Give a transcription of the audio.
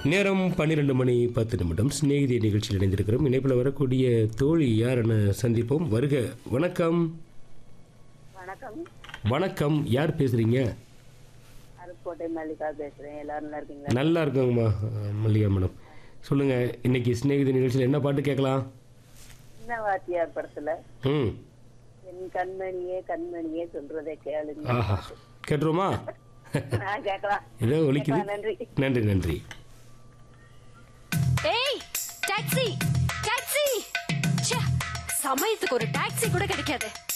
நேரம் பன்னிரெண்டு மணி பத்து நிமிடம் சிநேகிதி நிகழ்ச்சியில் இணைந்திருக்கிறோம் இணைப்பில் வரக்கூடிய தோழி யார் என சந்திப்போம் வருக வணக்கம் வணக்கம் வணக்கம் யார் பேசுறீங்க அருப்புக்கோட்டை மல்லிகா பேசுறேன் எல்லாரும் நல்லா இருக்கீங்களா நல்லா இருக்கோங்கம்மா அஹ், மல்லிகா மேடம் சொல்லுங்க இன்னைக்கு சிநேகிதி நிகழ்ச்சியில் என்ன பாட்டு கேட்கலாம் சின்ன வாத்தியார் படத்துல ம் என் கண்மணியே கண்மணியே சொல்றதை கேளுங்க ஆஹா கேட்டுருமா ஆ, கேட்கலாம் ஏதோ ஒலிக்குது கேட்கலாம், நன்றி நன்றி நன்றி ஏய் டாக்ஸி டாக்ஸி ச்சே சமயத்துக்கு ஒரு டாக்ஸி கூட கிடைக்காது